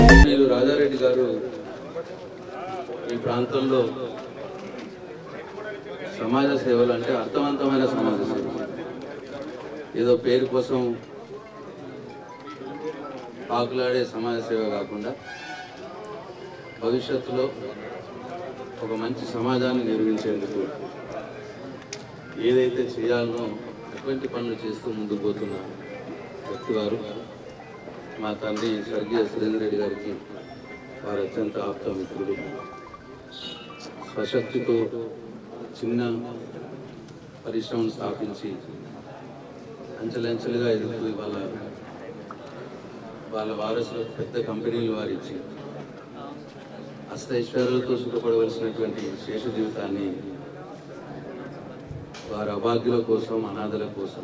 నేను రాజారెడ్డి గారు ఈ ప్రాంతంలో సమాజ సేవలు అంటే అర్థవంతమైన సమాజ సేవ ఏదో పేరు కోసం పాకులాడే సమాజ సేవ కాకుండా భవిష్యత్తులో ఒక మంచి సమాజాన్ని నిర్మించేందుకు ఏదైతే చేయాలనో అటువంటి పనులు చేస్తూ ముందుకు పోతున్న వ్యక్తి వారు మా తండ్రి స్వర్గీయ సురేందర్ రెడ్డి గారికి వారు అత్యంత ఆప్త మిత్రుడు స్వశక్తితో చిన్న పరిశ్రమను స్థాపించి అంచెలంచెలుగా ఎదుగుతూ వాళ్ళ వాళ్ళ వారసులకు పెద్ద కంపెనీలు వారిచ్చి అష్టైశ్వర్యాలతో సుఖపడవలసినటువంటి శేష జీవితాన్ని వారి అభాగ్యుల కోసం అనాథల కోసం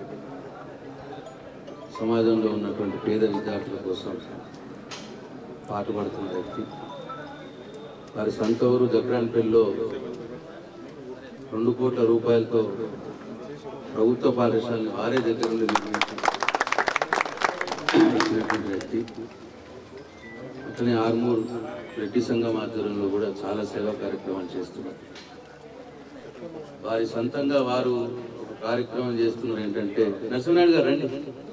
సమాజంలో ఉన్నటువంటి పేద విద్యార్థుల కోసం పాటుపడుతున్న వ్యక్తి వారి సొంత ఊరు జక్రాన్పల్లిలో రెండు కోట్ల రూపాయలతో ప్రభుత్వ పాఠశాలని వారే దగ్గర నుండి నిర్మించినటువంటి వ్యక్తి అట్లనే ఆర్మూర్ రెడ్డి సంఘం ఆధ్వర్యంలో కూడా చాలా సేవా కార్యక్రమాలు చేస్తున్నారు వారి సొంతంగా వారు ఒక కార్యక్రమం చేస్తున్నారు ఏంటంటే నరసింహనాయుడు గారు రండి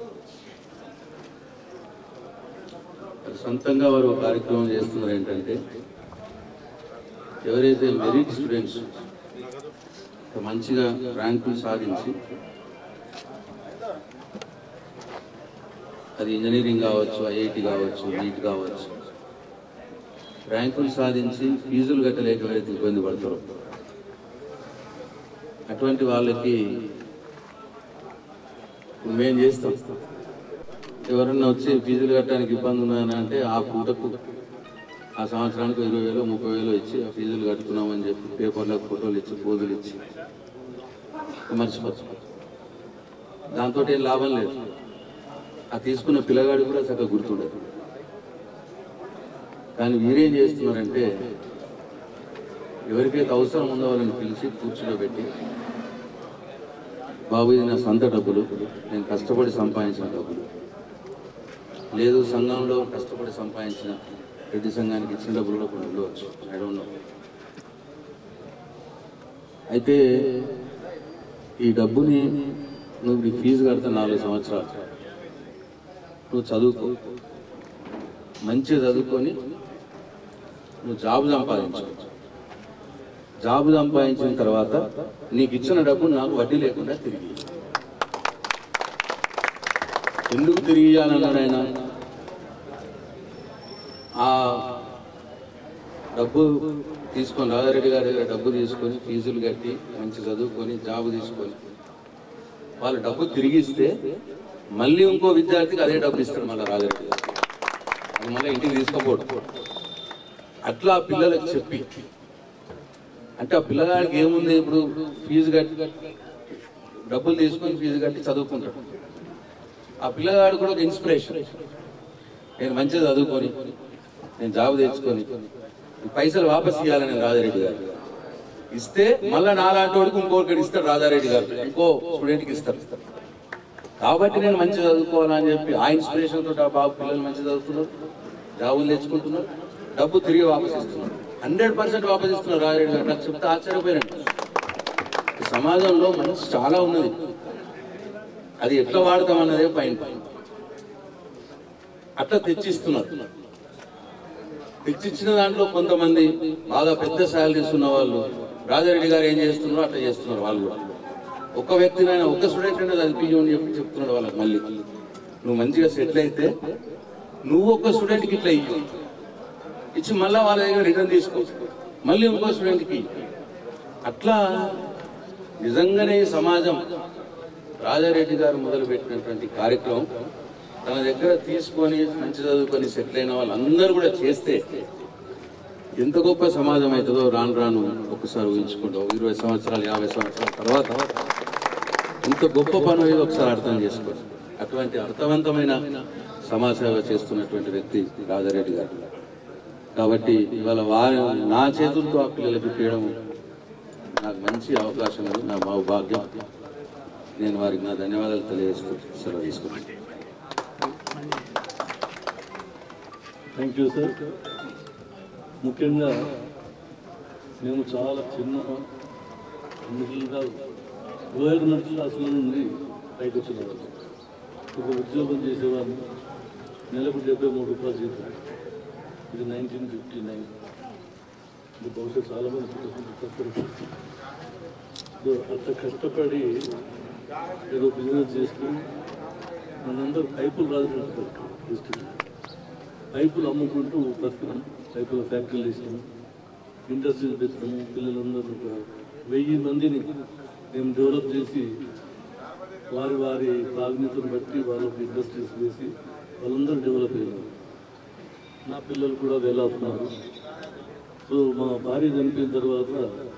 వారి సొంతంగా వారు ఒక కార్యక్రమం చేస్తున్నారు ఏంటంటే ఎవరైతే మెరిట్ స్టూడెంట్స్ మంచిగా ర్యాంకులు సాధించి అది ఇంజనీరింగ్ కావచ్చు ఐఐటి కావచ్చు నీట్ కావచ్చు ర్యాంకులు సాధించి ఫీజులు కట్టలేక ఎవరైతే ఇబ్బంది పడతారో అటువంటి వాళ్ళకి ఇప్పుడు మేము చేస్తాం ఎవరన్నా వచ్చి ఫీజులు కట్టడానికి ఇబ్బంది ఉన్నదని అంటే ఆ పూటకు ఆ సంవత్సరానికి ఇరవై వేలు ముప్పై వేలు ఇచ్చి ఆ ఫీజులు కట్టుకున్నామని చెప్పి పేపర్లకు ఫోటోలు ఇచ్చి పోజులు ఇచ్చి మర్చిపోవచ్చు దాంతో ఏం లాభం లేదు ఆ తీసుకున్న పిల్లగాడు కూడా చక్కగా గుర్తుండదు కానీ వీరేం చేస్తున్నారంటే ఎవరికైతే అవసరం ఉందో వాళ్ళని పిలిచి కూర్చోబెట్టి బాబు ఇది నా సొంత డబ్బులు నేను కష్టపడి సంపాదించిన డబ్బులు లేదు సంఘంలో కష్టపడి సంపాదించిన రెడ్డి సంఘానికి ఇచ్చిన డబ్బులు కూడా కొన్ని ఉండవచ్చు ఐ డోంట్ నో అయితే ఈ డబ్బుని నువ్వు నీ ఫీజు కడతా నాలుగు సంవత్సరాలు నువ్వు చదువుకో మంచిగా చదువుకొని నువ్వు జాబ్ సంపాదించు జాబ్ సంపాదించిన తర్వాత నీకు ఇచ్చిన డబ్బు నాకు వడ్డీ లేకుండా తిరిగి ఇయ్యి. ఎందుకు తిరిగి ఇవ్వాలన్నాడు ఆయన ఆ డబ్బు తీసుకొని రాధారెడ్డి గారి దగ్గర డబ్బు తీసుకొని ఫీజులు కట్టి మంచి చదువుకొని జాబ్ తీసుకొని వాళ్ళు డబ్బు తిరిగి ఇస్తే మళ్ళీ ఇంకో విద్యార్థికి అదే డబ్బు ఇస్తాడు మళ్ళీ రాధారెడ్డి గారు అది మళ్ళీ ఇంటికి తీసుకోకూడదు అట్లా ఆ పిల్లలకు చెప్పి అంటే ఆ పిల్లగాడికి ఏముంది ఇప్పుడు ఫీజు కట్టి డబ్బులు తీసుకొని ఫీజు కట్టి చదువుకుంటాడు ఆ పిల్లగాడు కూడా ఒక ఇన్స్పిరేషన్ నేను మంచిగా చదువుకొని నేను జాబ్ తెచ్చుకొని ఈ పైసలు వాపస్ ఇవ్వాలని నేను రాజారెడ్డి గారు ఇస్తే మళ్ళా నాలాంటి వాడికి ఇంకొకటి ఇస్తాడు రాజారెడ్డి గారు ఇంకో స్టూడెంట్కి ఇస్తారు కాబట్టి నేను మంచిగా చదువుకోవాలని చెప్పి ఆ ఇన్స్పిరేషన్ తోటి ఆ బాబు పిల్లలు మంచిగా చదువుతున్నారు జాబులు తెచ్చుకుంటున్నారు డబ్బు తిరిగి వాపస్ ఇస్తున్నారు హండ్రెడ్ పర్సెంట్ వాపస్ ఇస్తున్నారు రాజారెడ్డి గారు నాకు చెప్తే ఆశ్చర్యపోయాను ఈ సమాజంలో మనసు చాలా ఉన్నది అది ఎట్లా వాడతాం అన్నదే పైన అట్లా తెచ్చిస్తున్నారు తెచ్చిచ్చిన దాంట్లో కొంతమంది బాగా పెద్ద శాలరీస్ ఉన్న వాళ్ళు రాజారెడ్డి గారు ఏం చేస్తున్నారో అట్లా చేస్తున్నారు వాళ్ళు కూడా ఒక్క వ్యక్తినైనా ఒక్క స్టూడెంట్ అయినా చదివించు అని చెప్పి చెప్తున్నాడు వాళ్ళకి మళ్ళీ నువ్వు మంచిగా సెటిల్ అయితే నువ్వు ఒక్క స్టూడెంట్కి ఇట్లా ఇయ్యి ఇచ్చి మళ్ళీ వాళ్ళ దగ్గర రిటర్న్ తీసుకో మళ్ళీ ఇంకో స్టూడెంట్కి అట్లా నిజంగానే ఈ సమాజం రాజారెడ్డి గారు మొదలుపెట్టినటువంటి కార్యక్రమం తన దగ్గర తీసుకొని మంచి చదువుకొని సెటిల్ అయిన వాళ్ళందరూ కూడా చేస్తే ఎంత గొప్ప సమాజం అవుతుందో రాను రాను ఒకసారి ఊహించుకుంటాం ఇరవై సంవత్సరాలు యాభై సంవత్సరాల తర్వాత ఎంత గొప్ప పని అనేది ఒకసారి అర్థం చేసుకోండి అటువంటి అర్థవంతమైన సమాజ సేవ చేస్తున్నటువంటి వ్యక్తి రాజారెడ్డి గారు కాబట్టి ఇవాళ వారి నా చేతులతో ఆ పిల్లలకి ఇప్పించడం నాకు మంచి అవకాశం ఉంది నా మా భాగ్యం నేను వారికి నా ధన్యవాదాలు తెలియజేస్తూ సెలవు తీసుకున్నాను థ్యాంక్ యూ సార్ ముఖ్యంగా మేము చాలా చిన్న మిడిల్గా లోయర్ మిడిల్ క్లాసుల నుండి పైకి వచ్చిన వాళ్ళు ఒక ఉద్యోగం చేసేవాళ్ళు నెలకు డెబ్బై మూడు రూపాయలు జీతం ఇది నైన్టీన్ ఫిఫ్టీ నైన్ ఇది బహుశా చాలా మంది కష్టపడి సో అంత కష్టపడి ఏదో బిజినెస్ చేస్తూ మనందరూ పైపులు రాదు డిస్ట్రిక్ట్ పైపులు అమ్ముకుంటూ బతున్నాం పైపుల ఫ్యాక్టరీలు ఇస్తాం ఇండస్ట్రీస్ పెట్టినాము పిల్లలందరూ ఒక వెయ్యి మందిని మేము డెవలప్ చేసి వారి వారి ప్రాజ్ఞతను బట్టి వాళ్ళకి ఇండస్ట్రీస్ వేసి వాళ్ళందరూ డెవలప్ అయ్యారు నా పిల్లలు కూడా వెళ్ళవుతున్నారు సో మా భార్య చనిపోయిన తర్వాత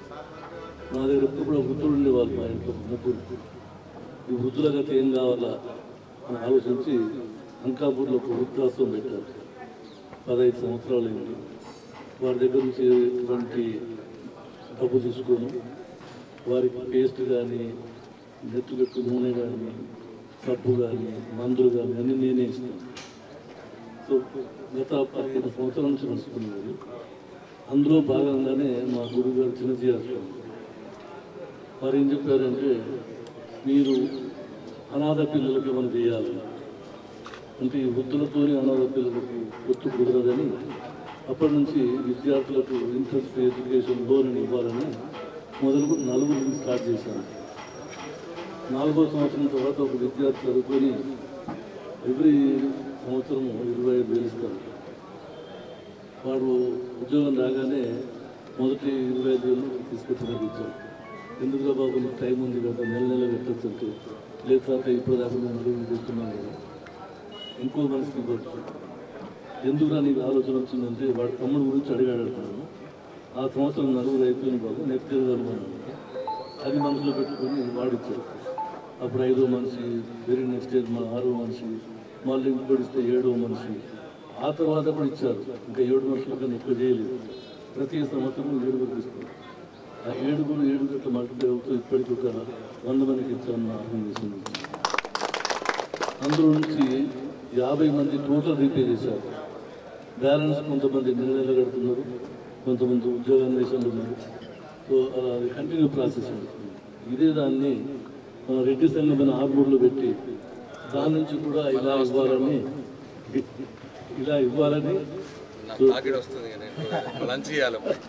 నా దగ్గర ఎప్పుడు కూడా వృద్ధులు ఉండేవాళ్ళు మా ఇంట్లో ముగ్గురు ఈ వృద్ధుల గత ఏం కావాలా అని ఆలోచించి అంకాపూర్లో ఒక వృద్ధాశ్రమం పెట్టారు పదహైదు సంవత్సరాలు అయింది వారి దగ్గర నుంచి ఎటువంటి డబ్బు తీసుకోను వారికి పేస్ట్ కానీ నెత్తుగట్టు నూనె కానీ సబ్బు కానీ మందులు కానీ అన్నీ నేనే ఇస్తాను సో గత పదిహేను సంవత్సరాల నుంచి నడుచుకున్నది అందులో భాగంగానే మా గురువు గారు చిన్నజీ హాస్పిటల్ వారు ఏం చెప్పారంటే మీరు అనాథ పిల్లలకి మనం చేయాలి అంటే ఈ వృద్ధులతోనే అనాథ పిల్లలకు గుర్తు కుదరదని అప్పటి నుంచి విద్యార్థులకు ఇంట్రెస్ట్ ఎడ్యుకేషన్ లోన్ ఇవ్వాలని మొదలు నలుగురిని స్టార్ట్ చేశాను నాలుగో సంవత్సరం తర్వాత ఒక విద్యార్థి చదువుకొని ఎవ్రీ సంవత్సరం ఇరవై ఐదు వేలు ఇస్తారు వాడు ఉద్యోగం రాగానే మొదటి ఇరవై ఐదు వేలు తీసుకొచ్చి నాకు ఇచ్చారు ఎందుకుగా బాబు నీకు టైం ఉంది కదా నెల నెల పెట్టచ్చు అంటే లేదు తర్వాత ఇప్పుడు దాకా మేము ఉద్యోగం చేస్తున్నాం కదా ఇంకో మనిషికి ఇవ్వచ్చు ఎందుకు నీకు ఆలోచన వచ్చిందంటే వాడి తమ్ముడు గురించి అడిగాడు అంటున్నాను ఆ సంవత్సరం నలుగురు అయిపోయిన బాబు నెక్స్ట్ ఇయర్ కలమన్నాను అది మనసులో పెట్టుకొని వాడిచ్చారు అప్పుడు ఐదో మనిషి వెరీ నెక్స్ట్ ఇయర్ మా ఆరో మనిషి మళ్ళీ ఇంకోటి ఇస్తే ఏడో మనిషి ఆ తర్వాత కూడా ఇచ్చారు ఇంకా ఏడు మనుషుల కన్నా ఎక్కువ చేయలేదు ప్రతి సంవత్సరం ఏడుగురు ఇస్తారు ఆ ఏడుగురు ఏడుగురు మల్టిప్లై అవుతూ ఇప్పటికి ఒక వంద మందికి ఇచ్చామని అర్థం చేసింది అందులో నుంచి యాభై మంది టోటల్ రీపే చేశారు బ్యాలెన్స్ కొంతమంది నెల నెల కడుతున్నారు కొంతమంది ఉద్యోగాన్వేషణలు ఉన్నారు సో అలా అది కంటిన్యూ ప్రాసెస్ ఉంటుంది ఇదే దాన్ని మన రెడ్డి సంఘమైన ఆర్మూర్లో పెట్టి దాని నుంచి కూడా ఇలా ఇవ్వాలని ఇలా ఇవ్వాలని తాకిడి వస్తుంది లంచ్ చేయాలి